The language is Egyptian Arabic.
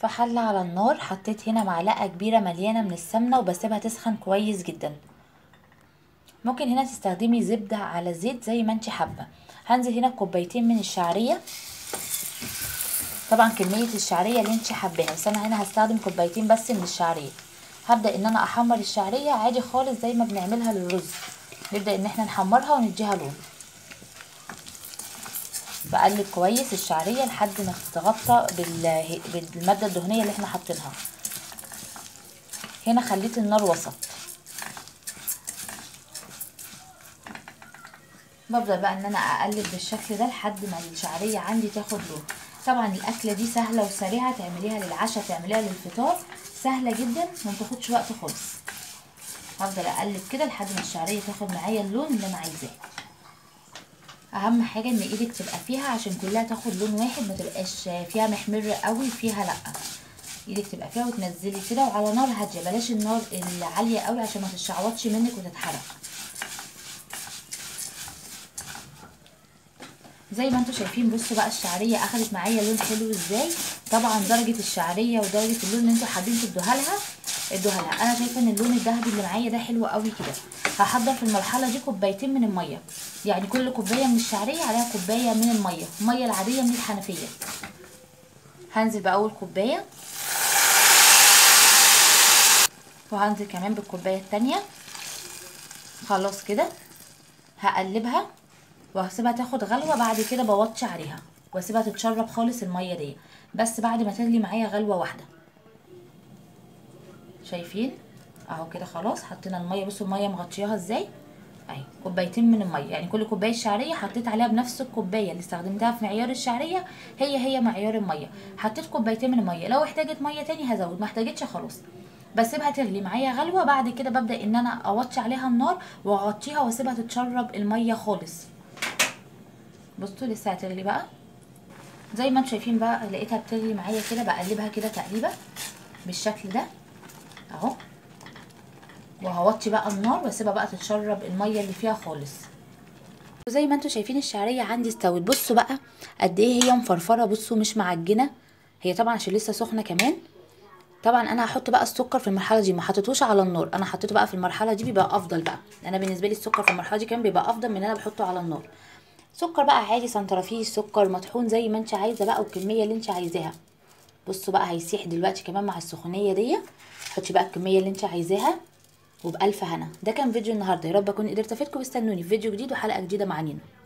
في حلة على النار حطيت هنا معلقة كبيرة مليانة من السمنة وبسيبها تسخن كويس جدا ممكن هنا تستخدمي زبدة على زيت زي ما انت حابة هنزل هنا كوبايتين من الشعرية طبعا كمية الشعرية اللي انت حباها بس انا هنا هستخدم كوبايتين بس من الشعرية هبدأ ان انا احمر الشعرية عادي خالص زي ما بنعملها للرز نبدأ ان احنا نحمرها ونديها لون بقلب كويس الشعرية لحد ما تتغطى بالمادة الدهنية اللي احنا حاطينها هنا خليت النار وسط ببدأ بقى ان انا اقلب بالشكل ده لحد ما الشعرية عندي تاخد لون طبعا الاكلة دي سهلة وسريعة تعمليها للعشاء تعمليها للفطار سهلة جدا ما تاخدش وقت خالص هفضل اقلب كده لحد ما الشعرية تاخد معايا اللون اللي انا عايزاه اهم حاجه ان ايدك تبقى فيها عشان كلها تاخد لون واحد ما تبقاش فيها محمر قوي فيها لا ايدك تبقى فيها وتنزلي كده وعلى نار هاديه بلاش النار العاليه قوي عشان ما تتشعوطش منك وتتحرق زي ما انتم شايفين بصوا بقى الشعريه اخدت معايا لون حلو ازاي طبعا درجه الشعريه ودرجه اللون اللي انتوا حابين تدوها لها ادوها لها انا شايفه ان اللون الذهبي اللي معايا ده حلو قوي كده هحضر في المرحله دي كوبايتين من الميه يعني كل كوبايه من الشعريه عليها كوبايه من الميه الميه العاديه من الحنفيه هنزل باول كوبايه وهنزل كمان بالكوبايه التانية خلاص كده هقلبها وهسيبها تاخد غلوه بعد كده بوطي عليها واسيبها تتشرب خالص الميه دي بس بعد ما تغلي معايا غلوه واحده شايفين اهو كده خلاص حطينا الميه بصوا الميه مغطياها ازاي اهي كوبايتين من الميه يعني كل كوبايه شعريه حطيت عليها بنفس الكوبايه اللي استخدمتها في معيار الشعريه هي هي معيار الميه حطيت كوبايتين من الميه لو احتاجت ميه تاني هزود ما احتاجتش خلاص بسيبها تغلي معايا غلوه بعد كده ببدا ان انا اوطي عليها النار واغطيها واسيبها تتشرب الميه خالص بصوا لسه هتغلي بقى زي ما انتم شايفين بقى لقيتها بتغلي معايا كده بقلبها كده تقليبه بالشكل ده اهو وهوطي بقى النار واسيبها بقى تتشرب الميه اللي فيها خالص وزي ما انتم شايفين الشعريه عندي استوت بصوا بقى قد ايه هي مفرفره بصوا مش معجنه هي طبعا عشان لسه سخنه كمان طبعا انا هحط بقى السكر في المرحله دي ما حطيتوش على النار انا حطيته بقى في المرحله دي بيبقى افضل بقى انا بالنسبه لي السكر في المرحله دي كمان بيبقى افضل من ان انا بحطه على النار سكر بقى عادي سنترفيش سكر مطحون زي ما انت عايزه بقى والكميه اللي انت عايزاها بصوا بقى هيسيح دلوقتي كمان مع السخونيه دي حطي بقى الكميه اللي انت عايزاها وبألف هنا ده كان فيديو النهارده يا رب اكون قدرت افيدكم واستنوني في فيديو جديد وحلقه جديده مع نينا